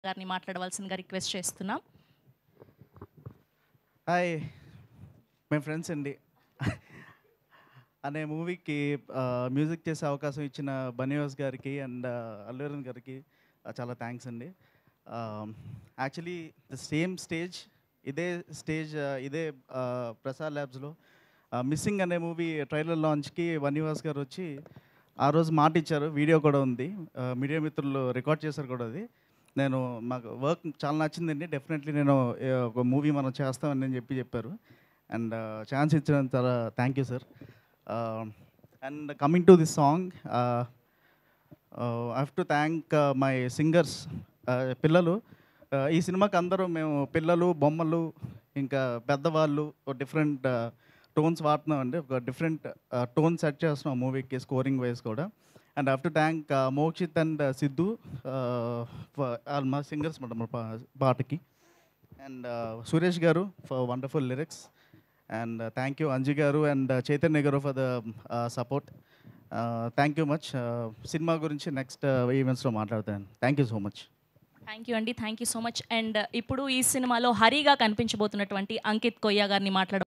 గారిని మాట్లాడవలసిందిగా రిక్వెస్ట్ చేస్తున్నాం హాయ్ మేము ఫ్రెండ్స్ అండి అనే మూవీకి మ్యూజిక్ చేసే అవకాశం ఇచ్చిన బనివాస్ గారికి అండ్ అల్లూరన్ గారికి ఆ, చాలా థ్యాంక్స్ అండి యాక్చువల్లీ ద సేమ్ స్టేజ్ ఇదే స్టేజ్ ఇదే ఆ, ప్రసాద్ ల్యాబ్స్లో మిస్సింగ్ అనే మూవీ ట్రైలర్ లాంచ్కి వనివాస్ గారు వచ్చి ఆ రోజు మాట ఇచ్చారు వీడియో కూడా ఉంది ఆ, మీడియా మిత్రులు రికార్డ్ చేశారు కూడా అది నేను మాకు వర్క్ చాలా నచ్చిందండి డెఫినెట్లీ నేను ఏ, ఒక మూవీ మనం చేస్తామని నేను చెప్పి చెప్పారు అండ్ ఛాన్స్ ఇచ్చినంత thank you sir and coming to this song I have to thank my singers పిల్లలు Uh, ఈ సినిమాకి అందరూ మేము పిల్లలు బొమ్మలు ఇంకా పెద్దవాళ్ళు డిఫరెంట్ టోన్స్ వాడుతున్నాం అండి ఒక డిఫరెంట్ టోన్ సెట్ చేస్తున్నాం మూవీకి స్కోరింగ్ వైజ్ కూడా and have to thank Mokshith and Siddhu మా సింగర్స్ మాట మా పా- పాటకి అండ్ సురేష్ గారు for wonderful lyrics and thank you Anji గారు అండ్ చైతన్య గారు for the support thank you much సినిమా గురించి నెక్స్ట్ ఈవెంట్స్లో మాట్లాడతాను thank you so much thank you అండి thank you so much and ఇప్పుడు ఈ సినిమాలో హరిగా కనిపించబోతున్నటువంటి అంకిత్ కొయ్య గారిని మాట్లాడ